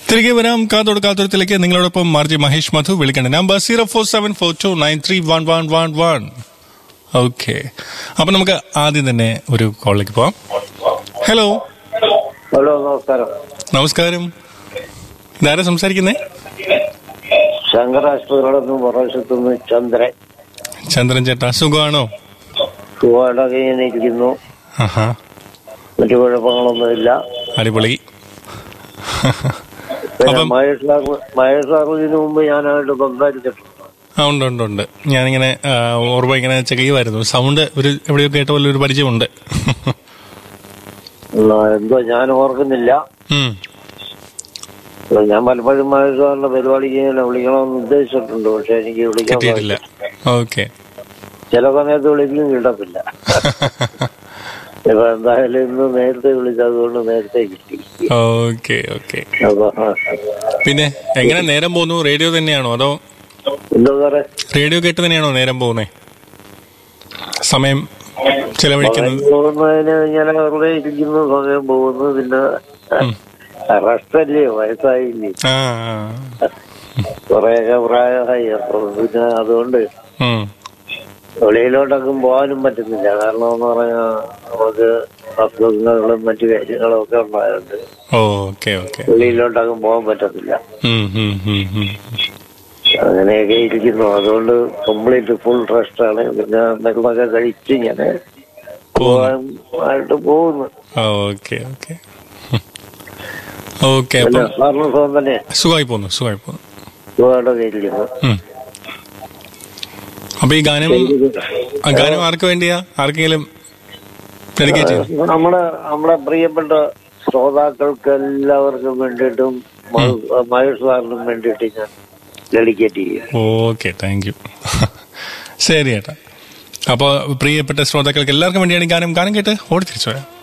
തിരികെ വരാം കാതോട് കാതോടത്തിലേക്ക് നിങ്ങളോടൊപ്പം മാർജി മഹേഷ് മധു വിളിക്കേണ്ട number zero four seven four two nine three one one one one okay അപ്പൊ നമുക്ക് ആദ്യം തന്നെ ഒരു കോളിലേക്ക് പോവാം ഹലോ ഹലോ നമസ്കാരം നമസ്കാരം ഇതാരാ സംസാരിക്കുന്നേ ശങ്കർ ആശുപത്രിയുടെ നിന്ന് പുറവശത്തുനിന്ന് ചന്ദ്രൻ ചന്ദ്രൻ ചേട്ടാ സുഖമാണോ സുഖമായിട്ടൊക്കെ ഇങ്ങനെ ഇരിക്കുന്നു ആഹാ മറ്റു കുഴപ്പങ്ങളൊന്നുമില്ല അടിപൊളി പിന്നെ അപ്പം- മഹേഷ് സാർ മഹേഷ് സാർ ഇതിനു മുമ്പ് ഞാനായിട്ട് സംസാരിച്ചിട്ടുണ്ട് ആ ഉണ്ട് ഉണ്ട് ഉണ്ട് ഞാനിങ്ങനെ ആ, ഓർമ്മ ഇങ്ങനെ ചെക്ക് ചെയ്യുമായിരുന്നു സൗണ്ട് ഒരു എവിടെയോ കേട്ട പോലെ ഒരു പരിചയമുണ്ട് ഉം, എന്തോ ഞാൻ ഓർക്കുന്നില്ല ഉം. അല്ല, ഞാൻ പലപ്പോഴും മഹേഷ് സാറിന്റെ പരിപാടിക്ക് ഇങ്ങനെ വിളിക്കണമെന്ന് ഉദ്ദേശിച്ചിട്ടുണ്ട് പക്ഷെ എനിക്ക് വിളിക്കാൻ കിട്ടിയിട്ടില്ല ഓക്കെ സാധിച്ചില്ല. ചില സമയത്ത് വിളിക്കും കിട്ടത്തില്ല ഇപ്പൊ എന്തായാലും ഇന്ന് നേരത്തെ വിളിച്ചതുകൊണ്ട് നേരത്തെ കിട്ടി ഓക്കെ ഓക്കെ അപ്പൊ ആ, പിന്നെ എങ്ങനെ നേരം പോകുന്നു റേഡിയോ തന്നെയാണോ അതോ എന്തോ സാറേ റേഡിയോ കേട്ട് തന്നെയാണോ നേരം പോകുന്നേ സമയം ചെലവഴിക്കുന്നത് പോകുന്നതിന് ഇങ്ങനെ വെറുതെ ഇരിക്കുന്നു സമയം പോകുന്നു പിന്നെ റെസ്റ്റല്ലേ വയസ്സായില്ലേ ആ ആ. കുറെയൊക്കെ പ്രായമായി അപ്പൊ പിന്നെ അതുകൊണ്ട് ഉം. വെളിയിലോട്ടൊക്കെ പോകാനും പറ്റുന്നില്ല കാരണം എന്ന് പറഞ്ഞാൽ നമുക്ക് അസുഖങ്ങളും മറ്റു കാര്യങ്ങളും ഒക്കെ ഉണ്ടായതുകൊണ്ട് ഓക്കെ ഓക്കെ വെളിയിലോട്ടൊക്കെ പോകാൻ പറ്റത്തില്ല ഉം, ഉം, ഉം, ഉം. അങ്ങനെയൊക്കെ ഇരിക്കുന്നു അതുകൊണ്ട് കംപ്ലീറ്റ് ഫുൾ റെസ്റ്റാണ് പിന്നെ എന്തെങ്കിലുമൊക്കെ കഴിച്ച് ഇങ്ങനെ പോകാൻ ആയിട്ട് പോകുന്നു ഓക്കെ ഓക്കെ ഓക്കെ പിന്നെ അപ്പം സാറിന് സുഖം തന്നെ സുഖമായി പോന്നു സുഖമായി പോന്നു സുഖമായിട്ടൊക്കെ ഇരിക്കുന്നു ഉം. അപ്പൊ ഈ ഗാനം ആ ഗാനം ആർക്ക് വേണ്ടിയാ ആർക്കെങ്കിലും ഡെഡിക്കേറ്റ് ചെയ്തു നമ്മുടെ നമ്മുടെ പ്രിയപ്പെട്ട ശ്രോതാക്കൾക്ക് എല്ലാവർക്കും വേണ്ടിയിട്ടും മഹ- മഹേഷ് സാറിനും വേണ്ടിയിട്ട് ഞാൻ ഡെഡിക്കേറ്റ് ചെയ്യും ഓക്കെ താങ്ക് യു ശരി ഏട്ടാ അപ്പോൾ പ്രിയപ്പെട്ട ശ്രോതാക്കൾക്ക് എല്ലാവർക്കും വേണ്ടിയാണ് ഈ ഗാനം ഗാനം കേട്ട് ഓടി തിരിച്ചു പോയാ